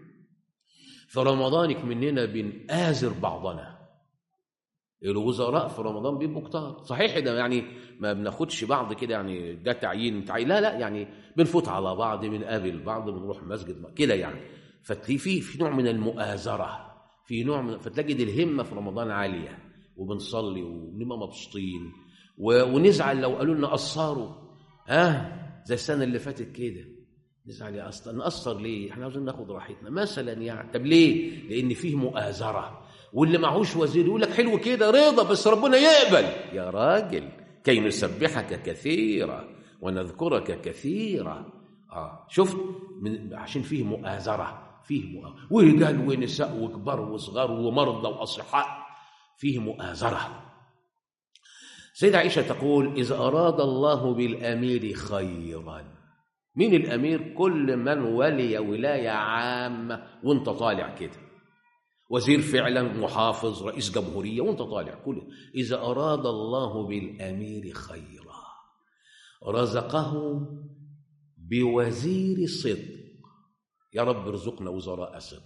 في رمضان مننا بنآزر بعضنا الوزراء في رمضان بيبقوا كتار صحيح ده يعني ما بناخدش بعض كده يعني ده تعيين تعيين لا لا يعني بنفوت على بعض بنقابل بعض بنروح مسجد كده يعني فتلاقي في في نوع من المؤازره في نوع من فتجد الهمه في رمضان عاليه وبنصلي وبنبقى مبسوطين ونزعل لو قالوا لنا قصروا ها زي السنه اللي فاتت كده نزعل يا اصلا نقصر ليه احنا عاوزين ناخد راحتنا مثلا يعني طب ليه لان فيه مؤازره واللي معهوش وزير يقول لك حلو كده رضا بس ربنا يقبل يا راجل كي نسبحك كثيرا ونذكرك كثيرا اه شفت من عشان فيه مؤازره فيه مؤازرة. ورجال ونساء وكبار وصغار ومرضى واصحاء فيه مؤازره سيدة عائشة تقول إذا أراد الله بالأمير خيرا مين الأمير كل من ولي ولاية عامة وانت طالع كده وزير فعلا محافظ رئيس جمهورية وانت طالع كله إذا أراد الله بالأمير خيرا رزقه بوزير صدق يا رب ارزقنا وزراء صدق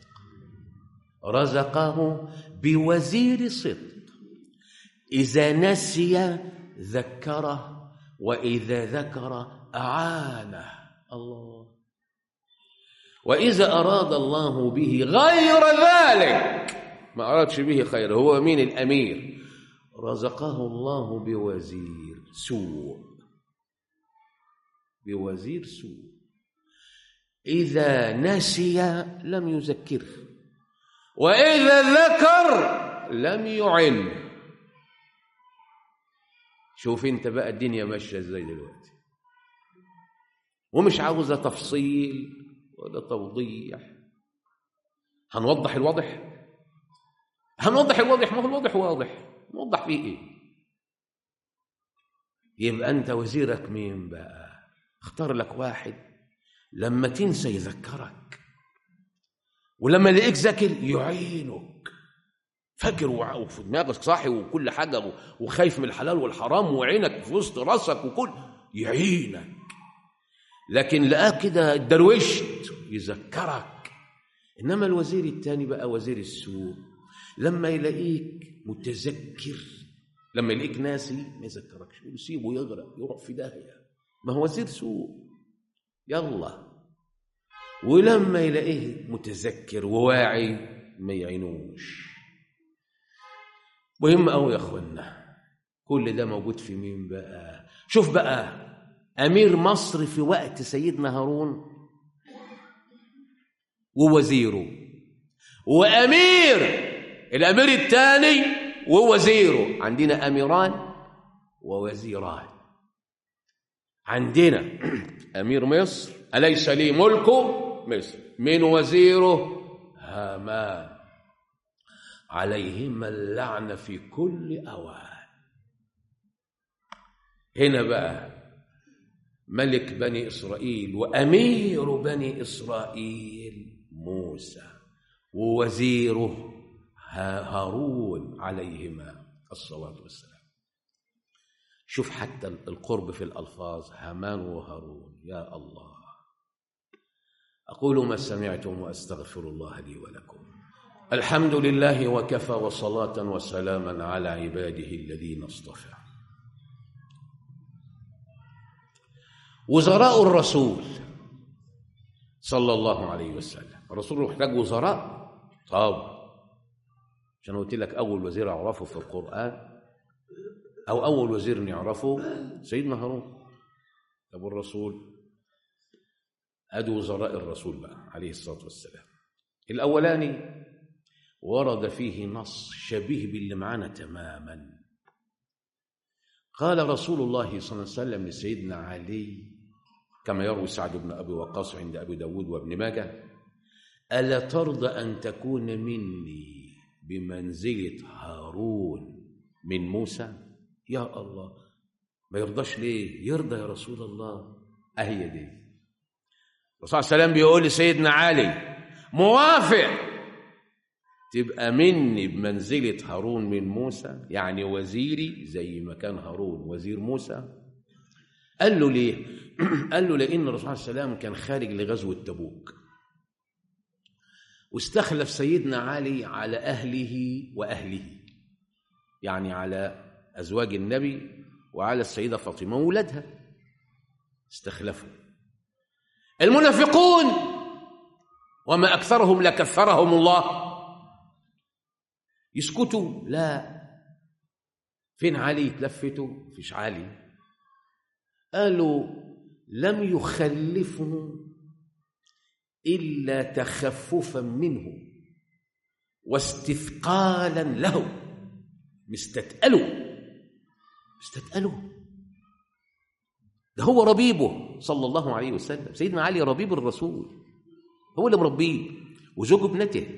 رزقه بوزير صدق إذا نسي ذكره وإذا ذكر أعانه الله وإذا أراد الله به غير ذلك ما أرادش به خير هو مين الأمير رزقه الله بوزير سوء بوزير سوء إذا نسي لم يذكره وإذا ذكر لم يعن شوف انت بقى الدنيا ماشيه ازاي دلوقتي ومش عاوزه تفصيل ولا توضيح هنوضح الواضح هنوضح الواضح ما هو الواضح واضح نوضح فيه ايه يبقى انت وزيرك مين بقى اختار لك واحد لما تنسى يذكرك ولما يلاقيك ذاكر يعينك فاكر وفي دماغك صاحي وكل حاجه وخايف من الحلال والحرام وعينك في وسط راسك وكل يعينك لكن لقاه كده دروشت يذكرك انما الوزير الثاني بقى وزير السوء لما يلاقيك متذكر لما يلاقيك ناسي ما يذكركش يقول سيبه يغرق يروح في داهيه ما هو وزير سوء يلا ولما يلاقيه متذكر وواعي ما يعينوش مهم قوي يا اخوانا كل ده موجود في مين بقى شوف بقى امير مصر في وقت سيدنا هارون ووزيره وامير الامير الثاني ووزيره عندنا اميران ووزيران عندنا امير مصر اليس لي ملك مصر من وزيره هامان عليهما اللعنة في كل أوان هنا بقى ملك بني إسرائيل وأمير بني إسرائيل موسى ووزيره هارون عليهما الصلاة والسلام شوف حتى القرب في الألفاظ هامان وهارون يا الله أقول ما سمعتم وأستغفر الله لي ولكم الحمد لله وكفى وصلاة وسلاما على عباده الذين اصطفى وزراء الرسول صلى الله عليه وسلم الرسول محتاج وزراء طب عشان قلت لك اول وزير اعرفه في القران او اول وزير نعرفه سيدنا هارون ابو الرسول ادوا وزراء الرسول بقى عليه الصلاه والسلام الاولاني ورد فيه نص شبيه باللي معانا تماما قال رسول الله صلى الله عليه وسلم لسيدنا علي كما يروي سعد بن أبي وقاص عند أبي داود وابن ماجه ألا ترضى أن تكون مني بمنزلة هارون من موسى يا الله ما يرضاش ليه يرضى يا رسول الله أهي دي الرسول صلى الله عليه وسلم بيقول لسيدنا علي موافق تبقى مني بمنزلة هارون من موسى يعني وزيري زي ما كان هارون وزير موسى قال له ليه قال له لأن الرسول صلى الله عليه وسلم كان خارج لغزوة تبوك واستخلف سيدنا علي على أهله وأهله يعني على أزواج النبي وعلى السيدة فاطمة وولادها استخلفوا المنافقون وما أكثرهم لكفرهم الله يسكتوا لا فين علي تلفتوا فيش علي قالوا لم يخلفه إلا تخففا منه واستثقالا له مستتقله مستتقله ده هو ربيبه صلى الله عليه وسلم سيدنا علي ربيب الرسول هو اللي مربيه وزوج ابنته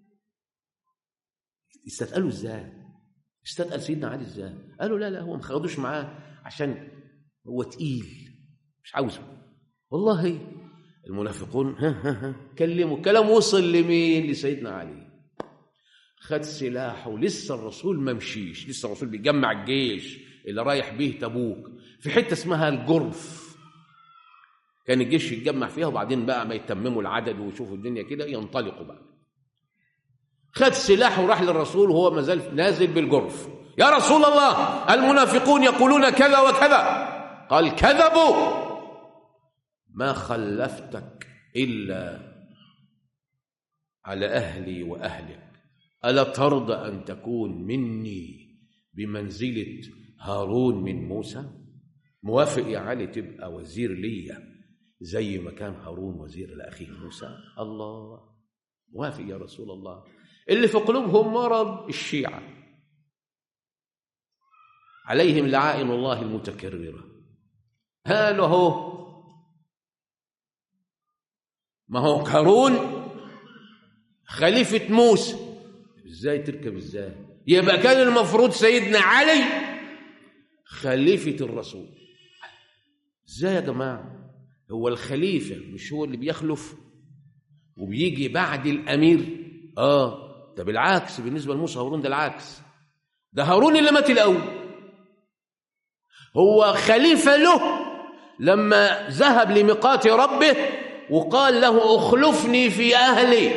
استثقلوا ازاي استثقل سيدنا علي ازاي قالوا لا لا هو ما خدوش معاه عشان هو تقيل مش عاوزه والله المنافقون ها ها ها كلموا كلام وصل لمين لسيدنا علي خد سلاحه لسه الرسول ما مشيش لسه الرسول بيجمع الجيش اللي رايح بيه تبوك في حته اسمها الجرف كان الجيش يتجمع فيها وبعدين بقى ما يتمموا العدد ويشوفوا الدنيا كده ينطلقوا بقى خد سلاحه وراح للرسول وهو ما زال نازل بالجرف يا رسول الله المنافقون يقولون كذا وكذا قال كذبوا ما خلفتك الا على اهلي واهلك الا ترضى ان تكون مني بمنزله هارون من موسى موافق يا علي تبقى وزير ليا زي ما كان هارون وزير لاخيه موسى الله موافق يا رسول الله اللي في قلوبهم مرض الشيعه عليهم لعائن الله المتكرره هالوا هو ما هو هارون خليفه موسى ازاي تركب ازاي يبقى كان المفروض سيدنا علي خليفه الرسول ازاي يا جماعه هو الخليفه مش هو اللي بيخلف وبيجي بعد الامير اه ده بالعكس بالنسبه لموسى هارون ده العكس ده هارون اللي مات الاول هو خليفه له لما ذهب لميقات ربه وقال له اخلفني في اهلي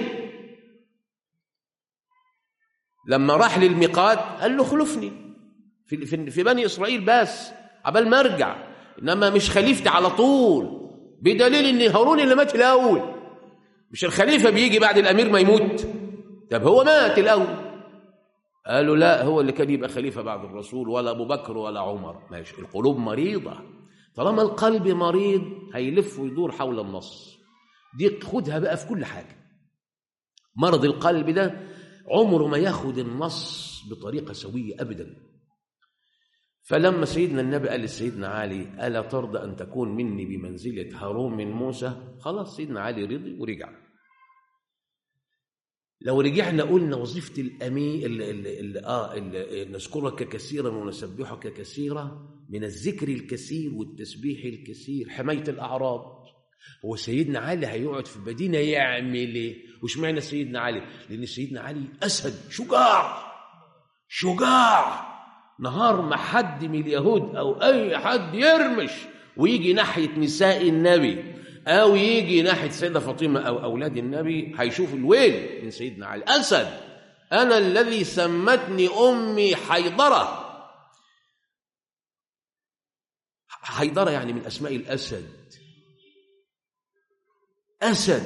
لما راح للميقات قال له خلفني في في في بني اسرائيل بس عبال ما ارجع انما مش خليفتي على طول بدليل ان هارون اللي مات الاول مش الخليفه بيجي بعد الامير ما يموت طب هو مات الاول قالوا لا هو اللي كان يبقى خليفه بعد الرسول ولا ابو بكر ولا عمر ماشي القلوب مريضه طالما القلب مريض هيلف ويدور حول النص دي خدها بقى في كل حاجه مرض القلب ده عمره ما ياخد النص بطريقه سويه ابدا فلما سيدنا النبي قال لسيدنا علي الا ترضى ان تكون مني بمنزله هارون من موسى خلاص سيدنا علي رضي ورجع لو رجعنا قلنا وظيفه الامين ال ال ال اه ال نذكرك كثيرا ونسبحك كثيرا من الذكر الكثير والتسبيح الكثير حمايه الاعراض هو سيدنا علي هيقعد في المدينه يعمل ايه وش معنى سيدنا علي لان سيدنا علي اسد شجاع شجاع نهار ما حد من اليهود او اي حد يرمش ويجي ناحيه نساء النبي او يجي ناحيه سيده فاطمه او اولاد النبي هيشوف الويل من سيدنا علي اسد انا الذي سمتني امي حيضره حيضره يعني من اسماء الاسد اسد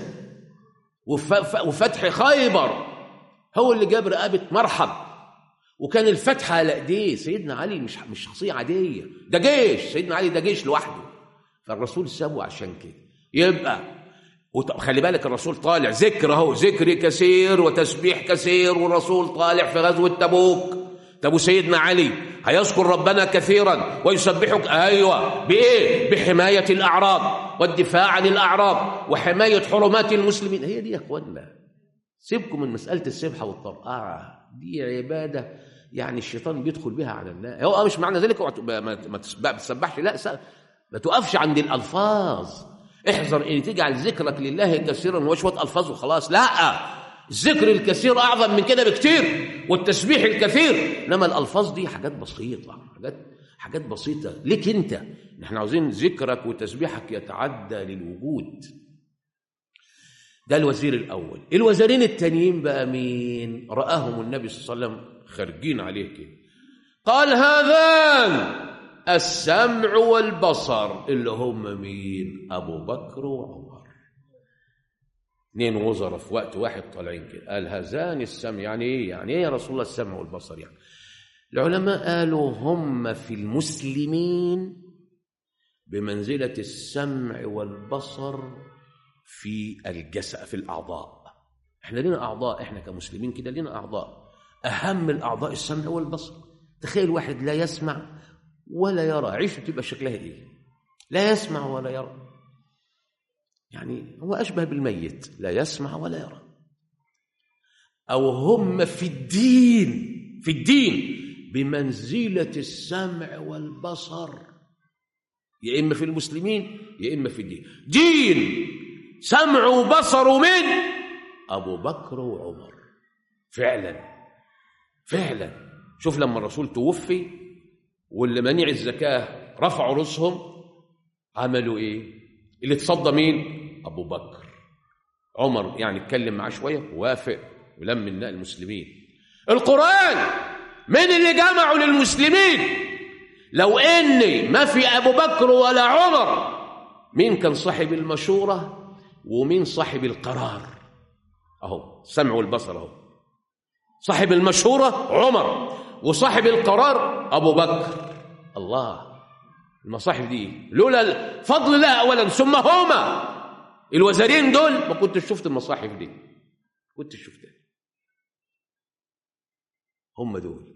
وفتح خيبر هو اللي جاب رقبه مرحب وكان الفتح على ايديه سيدنا علي مش مش شخصيه عاديه ده جيش سيدنا علي ده جيش لوحده فالرسول سابه عشان كده يبقى خلي بالك الرسول طالع ذكر اهو ذكر كثير وتسبيح كثير والرسول طالع في غزوه تبوك طب وسيدنا علي هيذكر ربنا كثيرا ويسبحك ايوه بايه بحمايه الاعراض والدفاع عن الاعراض وحمايه حرمات المسلمين هي دي يا اخوانا سيبكم من مساله السبحه والطرقعه دي عباده يعني الشيطان بيدخل بها على الناس هو مش معنى ذلك ما تسبحش لا ما تقفش عند الالفاظ احذر ان تجعل ذكرك لله كثيرا وشويه الفاظ وخلاص لا الذكر الكثير اعظم من كده بكتير والتسبيح الكثير انما الالفاظ دي حاجات بسيطه حاجات حاجات بسيطه ليك انت احنا عاوزين ذكرك وتسبيحك يتعدى للوجود ده الوزير الاول الوزيرين التانيين بقى مين راهم النبي صلى الله عليه وسلم خارجين عليه كده قال هذان السمع والبصر اللي هم مين ابو بكر وعمر اثنين وزراء في وقت واحد طالعين كده قال هذان السمع يعني ايه يعني ايه يا رسول الله السمع والبصر يعني العلماء قالوا هم في المسلمين بمنزله السمع والبصر في الجسد في الأعضاء احنا لنا أعضاء احنا كمسلمين كده لنا أعضاء أهم الأعضاء السمع والبصر تخيل واحد لا يسمع ولا يرى عيشه تبقى شكلها ايه لا يسمع ولا يرى يعني هو أشبه بالميت لا يسمع ولا يرى أو هم في الدين في الدين بمنزلة السمع والبصر يا إما في المسلمين يا إما في الدين دين سمع وبصر من أبو بكر وعمر فعلا فعلا شوف لما الرسول توفي واللي منع الزكاة رفعوا رؤوسهم عملوا إيه اللي تصدى مين أبو بكر عمر يعني اتكلم معاه شوية ووافق ولم من المسلمين القرآن من اللي جمعوا للمسلمين لو اني ما في ابو بكر ولا عمر مين كان صاحب المشوره ومين صاحب القرار اهو السمع والبصر اهو صاحب المشوره عمر وصاحب القرار ابو بكر الله المصاحف دي لولا فضل الله اولا ثم هما الوزارين دول ما كنتش شفت المصاحف دي كنت شفتها هم دول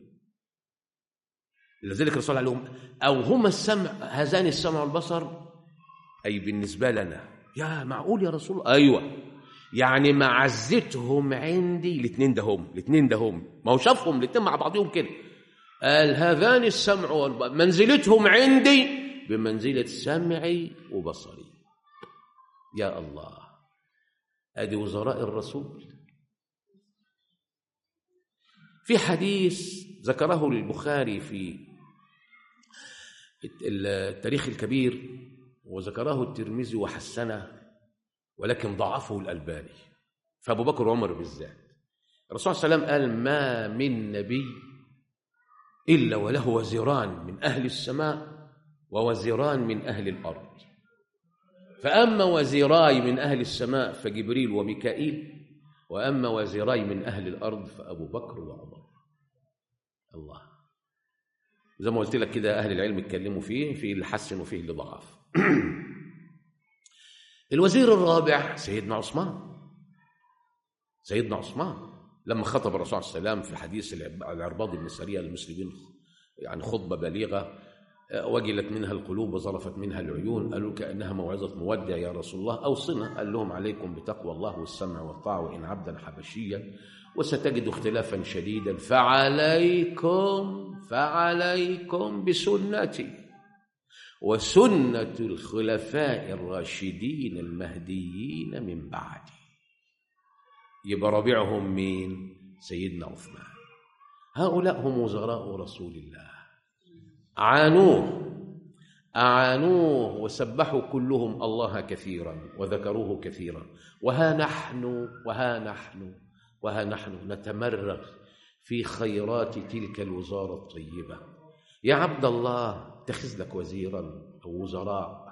لذلك الرسول عليه لهم او هما السمع هذان السمع والبصر اي بالنسبه لنا يا معقول يا رسول الله ايوه يعني معزتهم عندي الاثنين ده هم الاثنين ده هم ما هو شافهم الاثنين مع بعضهم كده قال هذان السمع والبصر منزلتهم عندي بمنزله سمعي وبصري يا الله ادي وزراء الرسول في حديث ذكره البخاري في التاريخ الكبير وذكره الترمذي وحسنه ولكن ضعفه الألباني فأبو بكر وعمر بالذات الرسول صلى الله عليه وسلم قال ما من نبي إلا وله وزيران من أهل السماء ووزيران من أهل الأرض فأما وزيراي من أهل السماء فجبريل وميكائيل وأما وزيراي من أهل الأرض فأبو بكر وعمر الله زي ما قلت لك كده أهل العلم اتكلموا فيه في اللي حسن وفيه اللي ضعف الوزير الرابع سيدنا عثمان سيدنا عثمان لما خطب الرسول صلى الله عليه وسلم في حديث العرباض بن سرية للمسلمين يعني خطبة بليغة وجلت منها القلوب وظرفت منها العيون قالوا كأنها موعظة مودع يا رسول الله أوصنا قال لهم عليكم بتقوى الله والسمع والطاعة وإن عبدا حبشيا وستجد اختلافا شديدا فعليكم فعليكم بسنتي وسنة الخلفاء الراشدين المهديين من بعدي يبقى رابعهم مين سيدنا عثمان هؤلاء هم وزراء رسول الله عانوه أعانوه وسبحوا كلهم الله كثيرا وذكروه كثيرا وها نحن وها نحن وها نحن نتمرغ في خيرات تلك الوزارة الطيبة يا عبد الله اتخذ لك وزيرا أو وزراء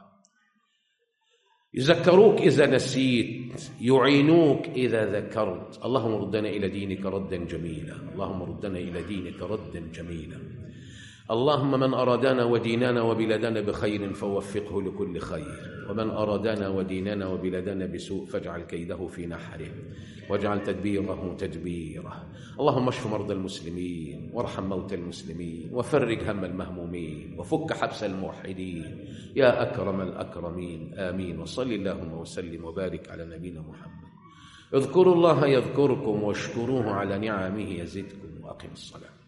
يذكروك إذا نسيت يعينوك إذا ذكرت اللهم ردنا إلى دينك ردا جميلا اللهم ردنا إلى دينك ردا جميلا اللهم من أرادنا وديننا وبلادنا بخير فوفقه لكل خير ومن أرادنا وديننا وبلادنا بسوء فاجعل كيده في نحره واجعل تدبيره تدبيره اللهم اشف مرضى المسلمين وارحم موتى المسلمين وفرج هم المهمومين وفك حبس الموحدين يا أكرم الأكرمين آمين وصل اللهم وسلم وبارك على نبينا محمد اذكروا الله يذكركم واشكروه على نعمه يزدكم وأقم الصلاة